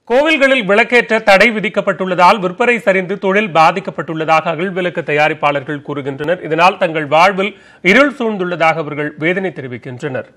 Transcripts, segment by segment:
கோவில்களில் விளக்கேற்ற தடை விதிக்கப்பட்டுள்ளதால் விற்பனை சரிந்து தொழில் பாதிக்கப்பட்டுள்ளதாக அகழ்விளக்கு தயாரிப்பாளர்கள் கூறுகின்றனர் இதனால் தங்கள் வாழ்வில் இருள் சூழ்ந்துள்ளதாக அவர்கள் வேதனை தெரிவிக்கின்றனர்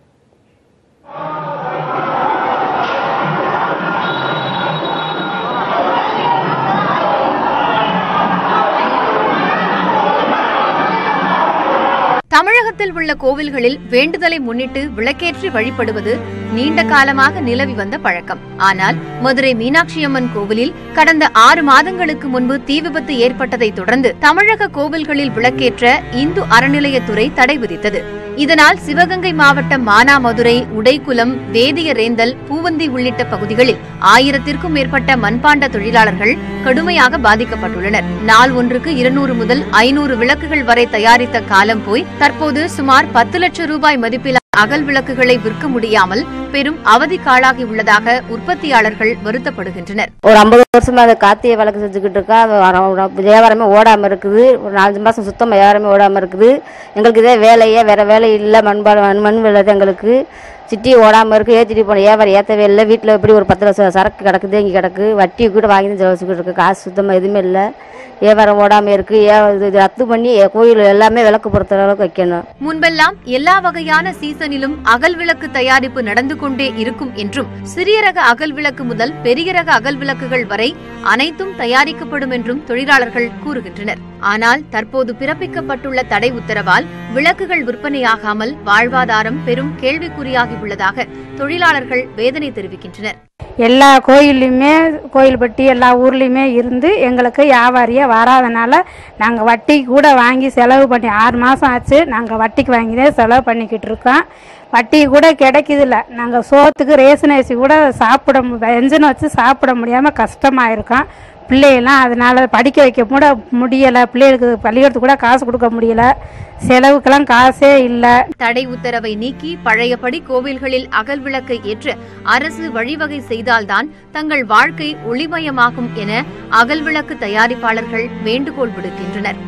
தமிழகத்தில் உள்ள கோவில்களில் வேண்டுதலை முன்னிட்டு விளக்கேற்றி வழிபடுவது நீண்ட காலமாக நிலவி வந்த பழக்கம் ஆனால் மதுரை மீனாட்சியம்மன் கோவிலில் கடந்த ஆறு மாதங்களுக்கு முன்பு தீ விபத்து ஏற்பட்டதை தொடர்ந்து தமிழக கோவில்களில் விளக்கேற்ற இந்து அறநிலையத்துறை தடை விதித்தது இதனால் சிவகங்கை மாவட்டம் மானாமதுரை உடைக்குளம் வேதியரேந்தல் பூவந்தி உள்ளிட்ட பகுதிகளில் ஆயிரத்திற்கும் மேற்பட்ட மண்பாண்ட தொழிலாளர்கள் கடுமையாக பாதிக்கப்பட்டுள்ளனர் நாள் ஒன்றுக்கு இருநூறு முதல் ஐநூறு விளக்குகள் வரை தயாரித்த காலம் போய் தற்போது சுமார் பத்து லட்சம் ரூபாய் மதிப்பிலான அகல் விளக்குகளை விற்க முடியாமல் பெரும் அவதிக்காளாகி உள்ளதாக உற்பத்தியாளர்கள் வருத்தப்படுகின்றனர் ஒரு ஐம்பது வருஷமா அதை கார்த்திகை விளக்கு செஞ்சுக்கிட்டு இருக்கா அது வர- வர- வியாபாரமே ஓடாம இருக்குது ஒரு நாலஞ்சு மாசம் சுத்தம் வியாபாரமே ஓடாம இருக்குது எங்களுக்கு இதே வேலையே வேற வேலை இல்லை மண்பாடு மண் மண் வேலை தான் எங்களுக்கு சிட்டி ஓடாம இருக்கு ஏற்றிட்டு போன வியாபாரம் ஏற்றவே இல்லை வீட்டில் எப்படி ஒரு பத்து லட்சம் சரக்கு கிடக்கு தேங்கி கிடக்கு வட்டி கூட வாங்கி தான் ஜெவச்சுக்கிட்டு இருக்கு காசு சுத்தமாக எதுவுமே இல்லை வியாபாரம் ஓடாம இருக்கு ஏ இது இது ரத்து பண்ணி கோயில் எல்லாமே விளக்கு பொறுத்த அளவுக்கு வைக்கணும் முன்பெல்லாம் எல்லா வகையான சீசனிலும் அகல் விளக்கு தயாரிப்பு நடந்து கொண்டே இருக்கும் என்றும் சிறிய ரக அகல் விளக்கு முதல் பெரிய ரக அகல் விளக்குகள் வரை அனைத்தும் தயாரிக்கப்படும் என்றும் தொழிலாளர்கள் கூறுகின்றனர் ஆனால் தற்போது பிறப்பிக்கப்பட்டுள்ள தடை உத்தரவால் விளக்குகள் விற்பனையாகாமல் வாழ்வாதாரம் பெரும் கேள்விக்குறியாகியுள்ளதாக தொழிலாளர்கள் வேதனை தெரிவிக்கின்றனர் எல்லா கோயில்லையுமே கோயில்பட்டி எல்லா ஊர்லேயுமே இருந்து எங்களுக்கு வியாபாரியாக வராதனால நாங்கள் வட்டி கூட வாங்கி செலவு பண்ணி ஆறு மாதம் ஆச்சு நாங்கள் வட்டிக்கு வாங்கி தான் செலவு பண்ணிக்கிட்டு இருக்கோம் வட்டி கூட கிடைக்குதில்ல நாங்கள் சோத்துக்கு ரேஷன் அரிசி கூட சாப்பிட மு- வெஞ்சனம் வச்சு சாப்பிட முடியாமல் கஷ்டமாக இருக்கோம் பிள்ளைகள்லாம் அதனால படிக்க வைக்க கூட முடியலை பிள்ளைகளுக்கு பள்ளிக்கூடத்துக்கு கூட காசு கொடுக்க முடியல செலவுக்கெல்லாம் காசே இல்லை தடை உத்தரவை நீக்கி பழையபடி கோவில்களில் அகல் விளக்கை ஏற்ற அரசு வழிவகை செய்தால்தான் தங்கள் வாழ்க்கை ஒளிமயமாகும் என அகல் விளக்கு தயாரிப்பாளர்கள் வேண்டுகோள் விடுக்கின்றனர்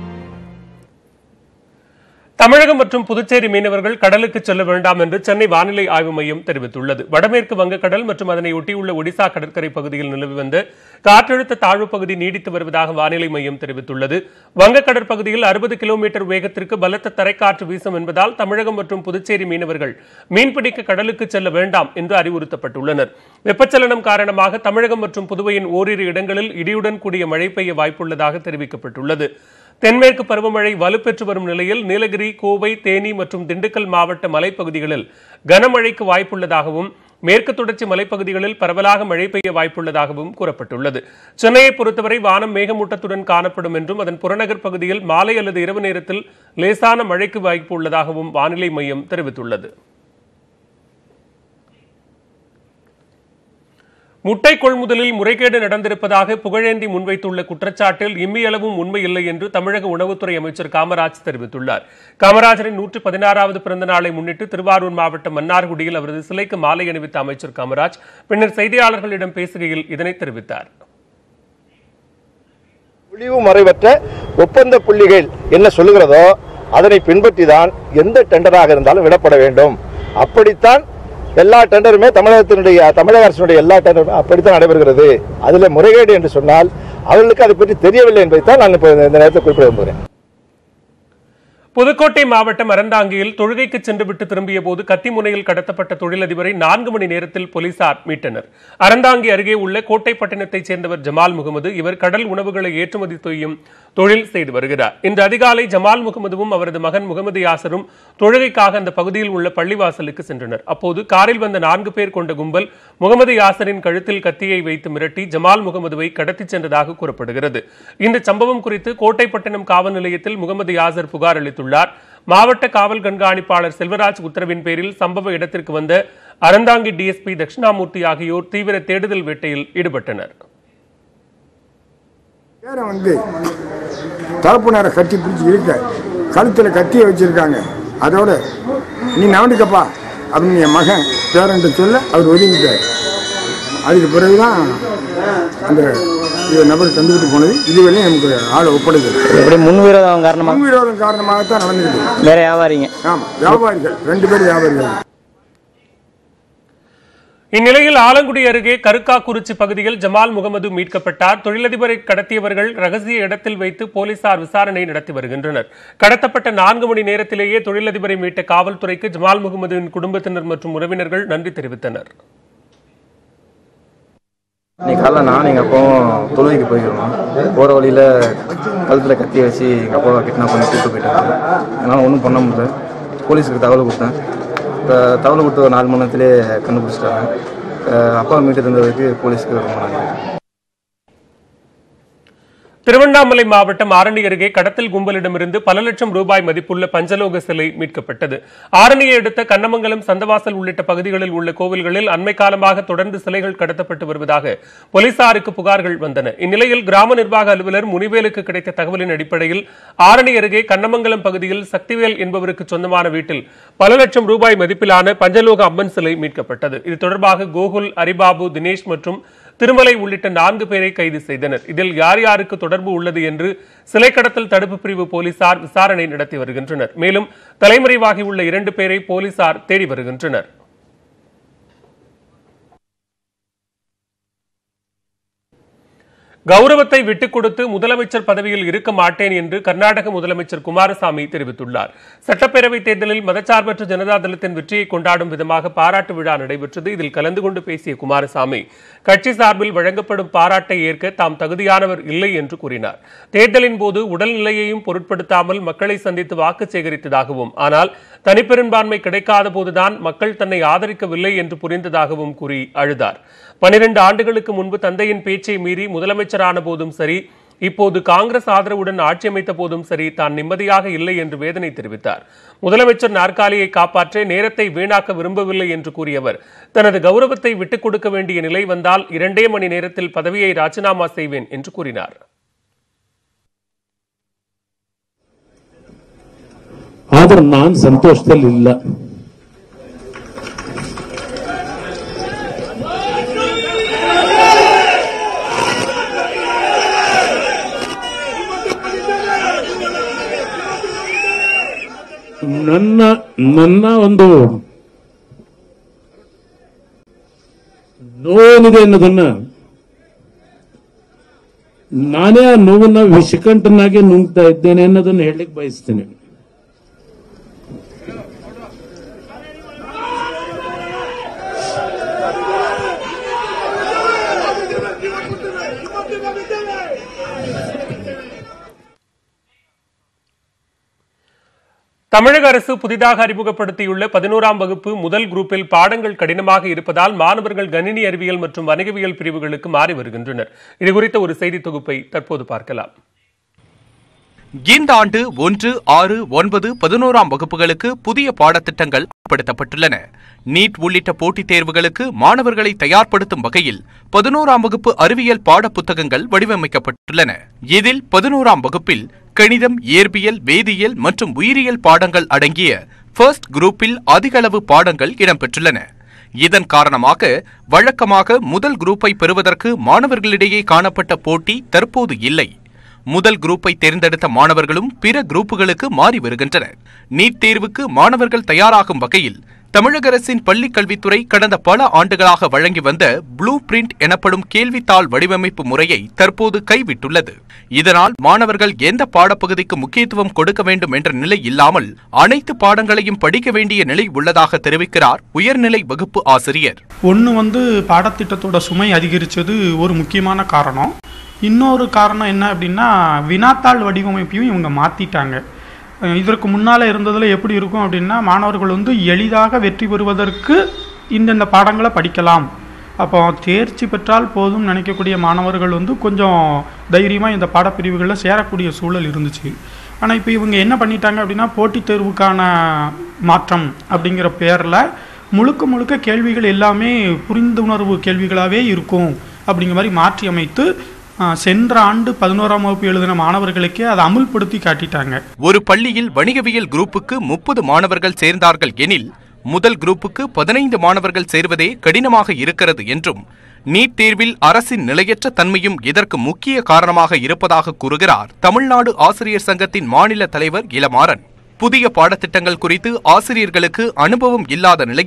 தமிழகம் மற்றும் புதுச்சேரி மீனவர்கள் கடலுக்கு செல்ல வேண்டாம் என்று சென்னை வானிலை ஆய்வு மையம் தெரிவித்துள்ளது வடமேற்கு வங்கக்கடல் மற்றும் அதனை ஒட்டியுள்ள ஒடிசா கடற்கரை பகுதியில் நிலவி வந்த காற்றழுத்த தாழ்வு பகுதி நீடித்து வருவதாக வானிலை மையம் தெரிவித்துள்ளது வங்கக்கடற் பகுதியில் அறுபது கிலோமீட்டர் வேகத்திற்கு பலத்த தரைக்காற்று வீசும் என்பதால் தமிழகம் மற்றும் புதுச்சேரி மீனவர்கள் மீன்பிடிக்க கடலுக்கு செல்ல வேண்டாம் என்று அறிவுறுத்தப்பட்டுள்ளனர் வெப்பச்சலனம் காரணமாக தமிழகம் மற்றும் புதுவையின் ஓரிரு இடங்களில் இடியுடன் கூடிய மழை பெய்ய வாய்ப்புள்ளதாக தெரிவிக்கப்பட்டுள்ளது தென்மேற்கு பருவமழை வலுப்பெற்று வரும் நிலையில் நீலகிரி கோவை தேனி மற்றும் திண்டுக்கல் மாவட்ட மலைப்பகுதிகளில் கனமழைக்கு வாய்ப்புள்ளதாகவும் மேற்கு தொடர்ச்சி மலைப்பகுதிகளில் பரவலாக மழை பெய்ய வாய்ப்புள்ளதாகவும் கூறப்பட்டுள்ளது சென்னையை பொறுத்தவரை வானம் மேகமூட்டத்துடன் காணப்படும் என்றும் அதன் புறநகர் பகுதியில் மாலை அல்லது இரவு நேரத்தில் லேசான மழைக்கு வாய்ப்பு உள்ளதாகவும் வானிலை மையம் தெரிவித்துள்ளது முட்டை கொள்முதலில் முறைகேடு நடந்திருப்பதாக புகழேந்தி முன்வைத்துள்ள குற்றச்சாட்டில் இம்மியளவும் உண்மை இல்லை என்று தமிழக உணவுத்துறை அமைச்சர் காமராஜ் தெரிவித்துள்ளார் காமராஜரின் நூற்றி பதினாறாவது பிறந்த நாளை முன்னிட்டு திருவாரூர் மாவட்டம் மன்னார்குடியில் அவரது சிலைக்கு மாலை அணிவித்த அமைச்சர் காமராஜ் பின்னர் செய்தியாளர்களிடம் பேசுகையில் இதனை தெரிவித்தார் ஒளிவு மறைவற்ற ஒப்பந்த புள்ளிகள் என்ன சொல்லுகிறதோ அதனை பின்பற்றி தான் எந்த டெண்டராக இருந்தாலும் விடப்பட வேண்டும் அப்படித்தான் எல்லா டெண்டருமே தமிழகத்தினுடைய தமிழக அரசினுடைய எல்லா டெண்டருமே அப்படித்தான் நடைபெறுகிறது அதில் முறைகேடு என்று சொன்னால் அவர்களுக்கு அதை பற்றி தெரியவில்லை என்பதைத்தான் நான் இப்போ இந்த நேரத்தில் குறிப்பிட விரும்புகிறேன் புதுக்கோட்டை மாவட்டம் அறந்தாங்கியில் தொழுகைக்கு சென்றுவிட்டு திரும்பிய போது கத்திமுனையில் கடத்தப்பட்ட தொழிலதிபரை நான்கு மணி நேரத்தில் போலீசார் மீட்டனர் அறந்தாங்கி அருகே உள்ள கோட்டைப்பட்டினத்தைச் சேர்ந்தவர் ஜமால் முகமது இவர் கடல் உணவுகளை ஏற்றுமதி செய்யும் தொழில் செய்து வருகிறார் இன்று அதிகாலை ஜமால் முகமதுவும் அவரது மகன் முகமது யாசரும் தொழுகைக்காக அந்த பகுதியில் உள்ள பள்ளிவாசலுக்கு சென்றனர் அப்போது காரில் வந்த நான்கு பேர் கொண்ட கும்பல் முகமது யாசரின் கழுத்தில் கத்தியை வைத்து மிரட்டி ஜமால் முகமதுவை கடத்திச் சென்றதாக கூறப்படுகிறது இந்த சம்பவம் குறித்து கோட்டைப்பட்டினம் காவல் நிலையத்தில் முகமது யாசர் புகார் அளித்துள்ளார் மாவட்ட காவல் கண்காணிப்பாளர் செல்வராஜ் உத்தரவின் பேரில் சம்பவ இடத்திற்கு வந்த அறந்தாங்கி டிஎஸ்பி தட்சிணாமூர்த்தி ஆகியோர் தீவிர தேடுதல் வேட்டையில் ஈடுபட்டனர் பேரை வந்து தகப்பனாரை கட்டி பிடிச்சி இருக்க கழுத்தில் கத்தியை வச்சிருக்காங்க அதோட நீ நவண்டுக்கப்பா அப்படின்னு என் மகன் பேரன்ட்டு சொல்ல அவர் ஒதுங்கிட்டார் அதுக்கு பிறகுதான் அந்த இந்த நபர் தந்துக்கிட்டு போனது இதுவரையும் நமக்கு ஆளை ஒப்படைக்குது எப்படி முன்விரோதம் காரணமா முன்விரோதம் காரணமாகத்தான் நடந்துக்கிட்டு வேற வியாபாரிங்க ஆமாம் வியாபாரிகள் ரெண்டு பேரும் வியாபாரிகள் இந்நிலையில் ஆலங்குடி அருகே கருக்காக்குறிச்சி பகுதியில் ஜமால் முகமது மீட்கப்பட்டார் தொழிலதிபரை கடத்தியவர்கள் ரகசிய இடத்தில் வைத்து போலீசார் விசாரணை நடத்தி வருகின்றனர் கடத்தப்பட்ட நான்கு மணி நேரத்திலேயே தொழிலதிபரை மீட்ட காவல்துறைக்கு ஜமால் முகமதுவின் குடும்பத்தினர் மற்றும் உறவினர்கள் நன்றி தெரிவித்தனர் இன்னைக்கு காலைல நான் எங்கள் அப்பாவும் தொழுகைக்கு போயிருந்தோம் போகிற வழியில் கழுத்தில் கத்தியை வச்சு எங்கள் அப்பாவை கிட்னாப் பண்ணி கூப்பிட்டு போயிட்டாங்க என்னால் ஒன்றும் பண்ண முடியல போலீஸுக்கு தகவல் கொடுத்தேன் இப்போ தகவல் கொடுத்த ஒரு நாலு மணி நேரத்திலே கண்டுபிடிச்சிட்டாங்க அஹ் அப்பாவை மீட்டு தந்ததுக்கு போலீஸுக்கு ரொம்ப நன்றி திருவண்ணாமலை மாவட்டம் ஆரணி அருகே கடத்தல் கும்பலிடமிருந்து பல லட்சம் ரூபாய் மதிப்புள்ள பஞ்சலோக சிலை மீட்கப்பட்டது ஆரணியை அடுத்த கண்ணமங்கலம் சந்தவாசல் உள்ளிட்ட பகுதிகளில் உள்ள கோவில்களில் அண்மை காலமாக தொடர்ந்து சிலைகள் கடத்தப்பட்டு வருவதாக போலீசாருக்கு புகார்கள் வந்தன இந்நிலையில் கிராம நிர்வாக அலுவலர் முனிவேலுக்கு கிடைத்த தகவலின் அடிப்படையில் ஆரணி அருகே கண்ணமங்கலம் பகுதியில் சக்திவேல் என்பவருக்கு சொந்தமான வீட்டில் பல லட்சம் ரூபாய் மதிப்பிலான பஞ்சலோக அம்மன் சிலை மீட்கப்பட்டது இது தொடர்பாக கோகுல் அரிபாபு தினேஷ் மற்றும் திருமலை உள்ளிட்ட நான்கு பேரை கைது செய்தனர் இதில் யார் யாருக்கு தொடர்பு உள்ளது என்று சிலை கடத்தல் தடுப்பு பிரிவு போலீசார் விசாரணை நடத்தி வருகின்றனர் மேலும் தலைமறைவாகியுள்ள இரண்டு பேரை போலீசார் தேடி வருகின்றனர் கௌரவத்தை விட்டுக் கொடுத்து முதலமைச்சர் பதவியில் இருக்க மாட்டேன் என்று கர்நாடக முதலமைச்சர் குமாரசாமி தெரிவித்துள்ளார் சட்டப்பேரவைத் தேர்தலில் மதச்சார்பற்ற ஜனதா தளத்தின் வெற்றியை கொண்டாடும் விதமாக பாராட்டு விழா நடைபெற்றது இதில் கலந்து கொண்டு பேசிய குமாரசாமி கட்சி சார்பில் வழங்கப்படும் பாராட்டை ஏற்க தாம் தகுதியானவர் இல்லை என்று கூறினார் தேர்தலின் போது உடல்நிலையையும் பொருட்படுத்தாமல் மக்களை சந்தித்து வாக்கு சேகரித்ததாகவும் ஆனால் தனிப்பெரும்பான்மை கிடைக்காத போதுதான் மக்கள் தன்னை ஆதரிக்கவில்லை என்று புரிந்ததாகவும் கூறி அழுதார் பனிரெண்டு ஆண்டுகளுக்கு முன்பு தந்தையின் பேச்சை மீறி முதலமைச்சரான போதும் சரி இப்போது காங்கிரஸ் ஆதரவுடன் ஆட்சி அமைத்த போதும் சரி தான் நிம்மதியாக இல்லை என்று வேதனை தெரிவித்தார் முதலமைச்சர் நாற்காலியை காப்பாற்ற நேரத்தை வீணாக்க விரும்பவில்லை என்று கூறியவர் தனது கௌரவத்தை விட்டுக் கொடுக்க வேண்டிய நிலை வந்தால் இரண்டே மணி நேரத்தில் பதவியை ராஜினாமா செய்வேன் என்று கூறினார் ಆದ್ರೆ ನಾನು ಸಂತೋಷದಲ್ಲಿ ಇಲ್ಲ ನನ್ನ ನನ್ನ ಒಂದು ನೋವಿದೆ ಅನ್ನೋದನ್ನ ನಾನೇ ಆ ನೋವನ್ನ ವಿಷಕಂಠನಾಗಿ ನುಂಗ್ತಾ ಇದ್ದೇನೆ ಅನ್ನೋದನ್ನ ಹೇಳಲಿಕ್ಕೆ ಬಯಸ್ತೇನೆ தமிழக அரசு புதிதாக அறிமுகப்படுத்தியுள்ள பதினோராம் வகுப்பு முதல் குரூப்பில் பாடங்கள் கடினமாக இருப்பதால் மாணவர்கள் கணினி அறிவியல் மற்றும் வணிகவியல் பிரிவுகளுக்கு மாறி வருகின்றனர் இதுகுறித்த ஒரு செய்தி தொகுப்பை தற்போது பார்க்கலாம் இந்த ஆண்டு ஒன்று ஆறு ஒன்பது பதினோராம் வகுப்புகளுக்கு புதிய பாடத்திட்டங்கள் படுத்தப்பட்டுள்ளன நீட் உள்ளிட்ட போட்டித் தேர்வுகளுக்கு மாணவர்களை தயார்படுத்தும் வகையில் பதினோராம் வகுப்பு அறிவியல் பாட புத்தகங்கள் வடிவமைக்கப்பட்டுள்ளன இதில் பதினோராம் வகுப்பில் கணிதம் இயற்பியல் வேதியியல் மற்றும் உயிரியல் பாடங்கள் அடங்கிய ஃபர்ஸ்ட் குரூப்பில் அதிகளவு பாடங்கள் இடம்பெற்றுள்ளன இதன் காரணமாக வழக்கமாக முதல் குரூப்பை பெறுவதற்கு மாணவர்களிடையே காணப்பட்ட போட்டி தற்போது இல்லை முதல் குரூப்பை தேர்ந்தெடுத்த மாணவர்களும் பிற குரூப்புகளுக்கு மாறி வருகின்றனர் நீட் தேர்வுக்கு மாணவர்கள் தயாராகும் வகையில் தமிழக அரசின் பள்ளிக் கல்வித்துறை கடந்த பல ஆண்டுகளாக வழங்கி வந்த ப்ளூ பிரிண்ட் எனப்படும் கேள்வித்தாள் வடிவமைப்பு முறையை தற்போது கைவிட்டுள்ளது இதனால் மாணவர்கள் எந்த பாடப்பகுதிக்கு முக்கியத்துவம் கொடுக்க வேண்டும் என்ற நிலை இல்லாமல் அனைத்து பாடங்களையும் படிக்க வேண்டிய நிலை உள்ளதாக தெரிவிக்கிறார் உயர்நிலை வகுப்பு ஆசிரியர் ஒன்று வந்து பாடத்திட்டத்தோட சுமை அதிகரித்தது ஒரு முக்கியமான காரணம் இன்னொரு காரணம் என்ன அப்படின்னா வினாத்தாள் வடிவமைப்பையும் இவங்க மாற்றிட்டாங்க இதற்கு முன்னால் இருந்ததில் எப்படி இருக்கும் அப்படின்னா மாணவர்கள் வந்து எளிதாக வெற்றி பெறுவதற்கு இந்தந்த பாடங்களை படிக்கலாம் அப்போ தேர்ச்சி பெற்றால் போதும் நினைக்கக்கூடிய மாணவர்கள் வந்து கொஞ்சம் தைரியமாக இந்த பாடப்பிரிவுகளில் சேரக்கூடிய சூழல் இருந்துச்சு ஆனால் இப்போ இவங்க என்ன பண்ணிட்டாங்க அப்படின்னா போட்டித் தேர்வுக்கான மாற்றம் அப்படிங்கிற பேரில் முழுக்க முழுக்க கேள்விகள் எல்லாமே புரிந்துணர்வு கேள்விகளாகவே இருக்கும் அப்படிங்கிற மாதிரி மாற்றி அமைத்து ஆஹ், சென்ற ஆண்டு பதினோராம் வகுப்பு எழுதின மாணவர்களுக்கே அதை அமுல்படுத்தி காட்டிட்டாங்க ஒரு பள்ளியில் வணிகவியல் குரூப்புக்கு முப்பது மாணவர்கள் சேர்ந்தார்கள் எனில் முதல் குரூப்புக்கு பதினைந்து மாணவர்கள் சேர்வதே கடினமாக இருக்கிறது என்றும் நீட் தேர்வில் அரசின் நிலையற்ற தன்மையும் இதற்கு முக்கிய காரணமாக இருப்பதாக கூறுகிறார் தமிழ்நாடு ஆசிரியர் சங்கத்தின் மாநில தலைவர் இளமாறன் புதிய பாடத்திட்டங்கள் குறித்து ஆசிரியர்களுக்கு அனுபவம் இல்லாத நிலையில்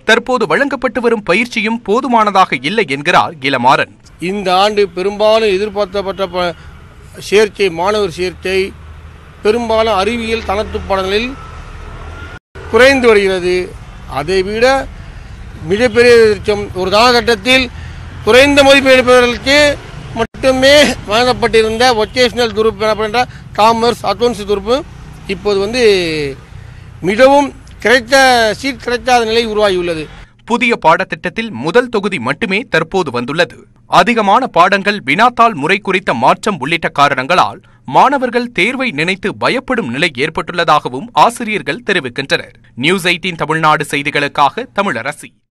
தற்போது வழங்கப்பட்டு வரும் பயிற்சியும் போதுமானதாக இல்லை என்கிறார் இளமாறன் இந்த ஆண்டு பெரும்பாலும் எதிர்பார்க்கப்பட்ட ப- சேர்க்கை மாணவர் சேர்க்கை பெரும்பாலும் அறிவியல் தனத்து பாடங்களில் குறைந்து வருகிறது அதைவிட மிகப்பெரிய எதிர்ச்சம் ஒரு காலகட்டத்தில் குறைந்த மதிப்பு எடுப்பவர்களுக்கு மட்டுமே வழங்கப்பட்டிருந்த ஒகேஷனல் துருப்பு எனப்படுகின்ற காமர்ஸ் அக்கௌண்ட்ஸ் துருப்பு இப்போது வந்து மிகவும் கிடைத்த சீட் கிடைக்காத நிலை உருவாகியுள்ளது புதிய பாடத்திட்டத்தில் முதல் தொகுதி மட்டுமே தற்போது வந்துள்ளது அதிகமான பாடங்கள் வினாத்தாள் முறை குறித்த மாற்றம் உள்ளிட்ட காரணங்களால் மாணவர்கள் தேர்வை நினைத்து பயப்படும் நிலை ஏற்பட்டுள்ளதாகவும் ஆசிரியர்கள் தெரிவிக்கின்றனர் நியூஸ் எயிட்டீன் தமிழ்நாடு செய்திகளுக்காக தமிழரசி